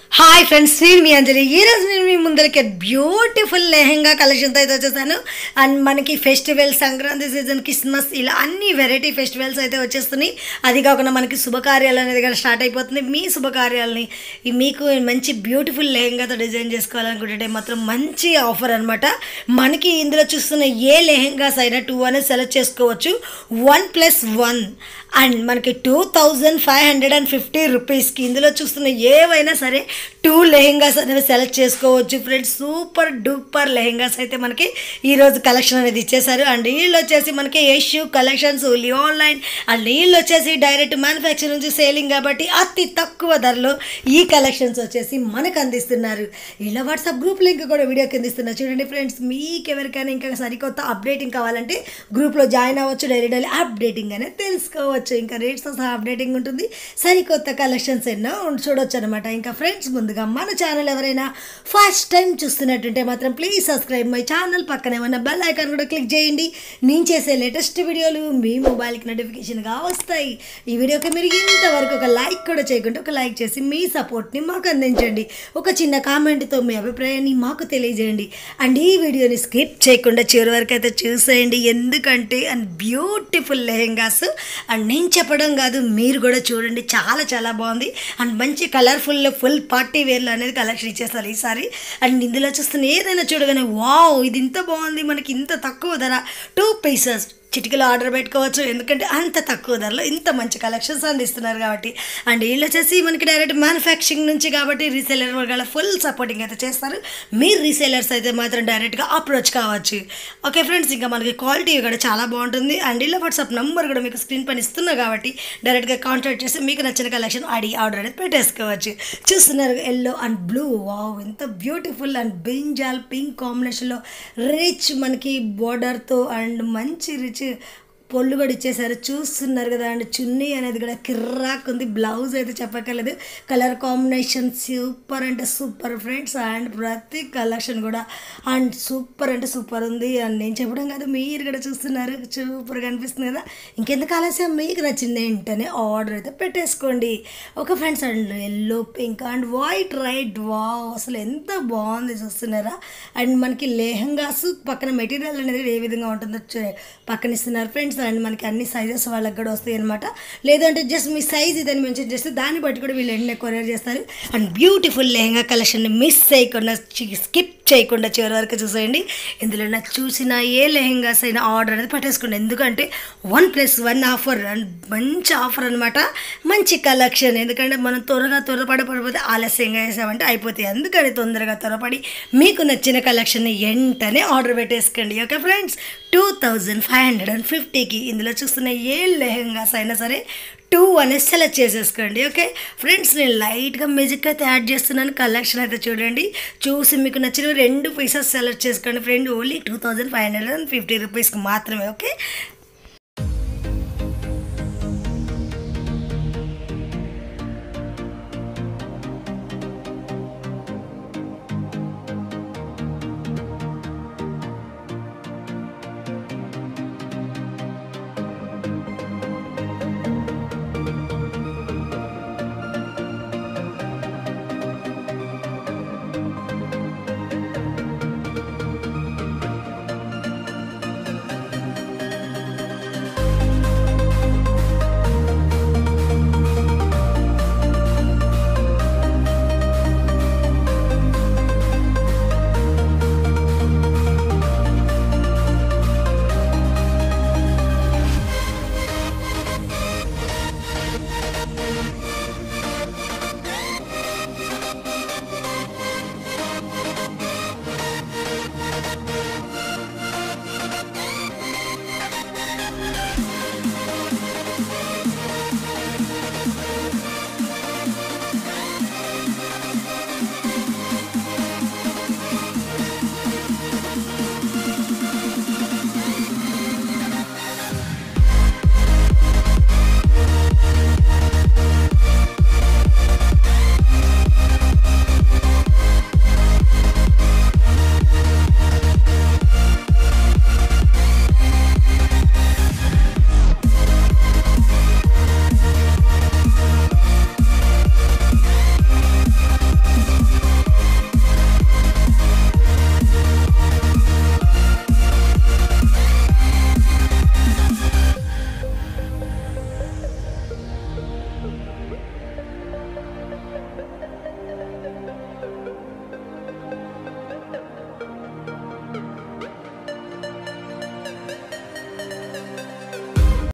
hi friends నేను మీ అంజలి ఈ రోజు నేను మీ ముందరికి బ్యూటిఫుల్ లెహెంగా కలెక్షన్తో అయితే వచ్చేసాను అండ్ మనకి ఫెస్టివల్ సంక్రాంతి సీజన్ క్రిస్మస్ ఇలా అన్ని వెరైటీ ఫెస్టివల్స్ అయితే వచ్చేస్తున్నాయి అది కాకుండా మనకి శుభకార్యాలు అనేది కూడా స్టార్ట్ అయిపోతుంది మీ శుభకార్యాలని ఈ మీకు మంచి బ్యూటిఫుల్ లెహెంగాతో డిజైన్ చేసుకోవాలనుకుంటే మాత్రం మంచి ఆఫర్ అనమాట మనకి ఇందులో చూస్తున్న ఏ లెహెంగాస్ అయినా టూ అనేది సెలెక్ట్ చేసుకోవచ్చు వన్ ప్లస్ వన్ అండ్ మనకి two thousand five hundred and fifty రూపీస్కి ఇందులో చూస్తున్న ఏవైనా సరే టూ లెహెంగాస్ అనేవి సెలెక్ట్ చేసుకోవచ్చు ఫ్రెండ్స్ సూపర్ డూపర్ లెహెంగాస్ అయితే మనకి ఈరోజు కలెక్షన్ అనేది ఇచ్చేసారు అండ్ వీళ్ళు వచ్చేసి మనకి యష్యూ కలెక్షన్స్ ఓన్లీ ఆన్లైన్ అండ్ వీళ్ళు వచ్చేసి డైరెక్ట్ మ్యానుఫ్యాక్చర్ నుంచి సేలింగ్ కాబట్టి అతి తక్కువ ధరలో ఈ కలెక్షన్స్ వచ్చేసి మనకు అందిస్తున్నారు ఇలా వాట్సాప్ గ్రూప్ లింక్ కూడా వీడియో కింద ఇస్తున్నారు చూడండి ఫ్రెండ్స్ మీకు ఎవరికైనా ఇంకా సరికొత్త అప్డేటింగ్ కావాలంటే గ్రూప్లో జాయిన్ అవ్వచ్చు డైలీ డైలీ అప్డేటింగ్ అనేది తెలుసుకోవచ్చు ఇంకా రేట్స్తో సహా అప్డేటింగ్ ఉంటుంది సరికొత్త కలెక్షన్స్ ఎన్నో ఉం- చూడొచ్చు అనమాట ఇంకా ఫ్రెండ్స్ ముందుగా మన ఛానల్ ఎవరైనా ఫస్ట్ టైం చూస్తున్నట్టుంటే మాత్రం ప్లీజ్ సబ్స్క్రైబ్ మై ఛానల్ పక్కనే ఉన్న బెల్ ఐకాన్ కూడా క్లిక్ చేయండి నేను చేసే లేటెస్ట్ వీడియోలు మీ మొబైల్కి నోటిఫికేషన్గా వస్తాయి ఈ వీడియోకి మీరు ఇంతవరకు ఒక లైక్ కూడా చేయకుండా ఒక లైక్ చేసి మీ సపోర్ట్ని మాకు అందించండి ఒక చిన్న కామెంట్తో మీ అభిప్రాయాన్ని మాకు తెలియజేయండి అండ్ ఈ వీడియోని స్కిప్ చేయకుండా చివరి వరకు అయితే చూసేయండి ఎందుకంటే అండ్ బ్యూటిఫుల్ లెహెంగాస్ అండ్ నేను చెప్పడం కాదు మీరు కూడా చూడండి చాలా చాలా బాగుంది అండ్ మంచి కలర్ఫుల్ ఫుల్ పార్టీ వేర్లు అనేది కలెక్షన్ ఇచ్చేస్తారు ఈసారి అండ్ ఇందులో చూస్తున్న ఏదైనా చూడగానే వావ్ ఇది ఇంత బాగుంది మనకి ఇంత తక్కువ ధర టూ పీసెస్ చిటికలో ఆర్డర్ పెట్టుకోవచ్చు ఎందుకంటే అంత తక్కువ ధరలో ఇంత మంచి కలెక్షన్స్ అందిస్తున్నారు కాబట్టి అండ్ వీళ్ళు వచ్చేసి మనకి డైరెక్ట్ మ్యానుఫ్యాక్చరింగ్ నుంచి కాబట్టి రీసేలర్ వర్గాల ఫుల్ సపోర్టింగ్ అయితే చేస్తారు మీరు రీసేలర్స్ అయితే మాత్రం డైరెక్ట్గా అప్రోచ్ కావచ్చు ఓకే ఫ్రెండ్స్ ఇంకా మనకి క్వాలిటీ కూడా చాలా బాగుంటుంది అండ్ ఇలా వాట్సాప్ నెంబర్ కూడా మీకు స్క్రీన్ పైన ఇస్తున్నా కాబట్టి డైరెక్ట్గా కాంటాక్ట్ చేసి మీకు నచ్చిన కలెక్షన్ అడిగి ఆర్డర్ అనేది పెట్టేసుకోవచ్చు చూస్తున్నారు ఎల్లో అండ్ బ్లూ వావ్ ఎంత బ్యూటిఫుల్ అండ్ బ్రింజాల్ పింక్ కాంబినేషన్లో రిచ్ మనకి బోర్డర్తో అండ్ మంచి రిచ్ పొల్లు కూడా ఇచ్చేసారు చూస్తున్నారు కదా అండ్ చున్నీ అనేది కూడా కిర్రాక్ ఉంది బ్లౌజ్ అయితే చెప్పక్కర్లేదు కలర్ కాంబినేషన్ సూపర్ అంటే సూపర్ ఫ్రెండ్స్ అండ్ ప్రతి కలెక్షన్ కూడా అండ్ సూపర్ అంటే సూపర్ ఉంది అండ్ నేను చెప్పడం కాదు మీరు కూడా చూస్తున్నారు సూపర్గా అనిపిస్తుంది కదా ఇంకెందుకు ఆలస్యం మీకు నచ్చింది ఏంటనే ఆర్డర్ అయితే పెట్టేసుకోండి ఒక friends and yellow pink and white right wow అసలు ఎంత బాగుంది చూస్తున్నారా అండ్ మనకి లెహంగాస్ పక్కన మెటీరియల్ అనేది ఏ విధంగా ఉంటుందో చూ- పక్కన ఇస్తున్నారు ఫ్రెండ్స్ అండ్ మనకి అన్ని సైజెస్ వాళ్ళకి కూడా వస్తాయి అనమాట లేదంటే జస్ట్ మీ సైజ్ ఇదని మెన్షన్ చేస్తే దాన్ని బట్టి కూడా వీళ్ళు వెంటనే కొరియర్ చేస్తారు and beautiful lehenga collection miss చేయకుండా స్కిప్ చేయకుండా చివరి వరకు చూసేయండి ఇందులో నాకు చూసిన ఏ లెహంగాస్ అయినా ఆర్డర్ అనేది పట్టేసుకోండి ఎందుకంటే one plus one offer and మంచి ఆఫర్ అనమాట మంచి కలెక్షన్ ఎందుకంటే మనం త్వరగా త్వరపడి పడిపోతే ఆలస్యంగా వేసామంటే అయిపోతాయి అందుకని తొందరగా త్వరపడి మీకు నచ్చిన కలెక్షన్ వెంటనే ఆర్డర్ పెట్టేసుకోండి okay friends two thousand five hundred and ఫిఫ్టీకి ఇందులో చూస్తున్న ఏ లెహంగాస్ అయినా సరే టూ అనేది సెలెక్ట్ చేసేసుకోండి ఓకే ఫ్రెండ్స్ నేను లైట్గా మ్యూజిక్ అయితే యాడ్ చేస్తున్నాను కలెక్షన్ అయితే చూడండి చూసి మీకు నచ్చిన రెండు పీసెస్ సెలెక్ట్ చేసుకోండి friend only two thousand five hundred and fifty రూపీస్కి మాత్రమే ఓకే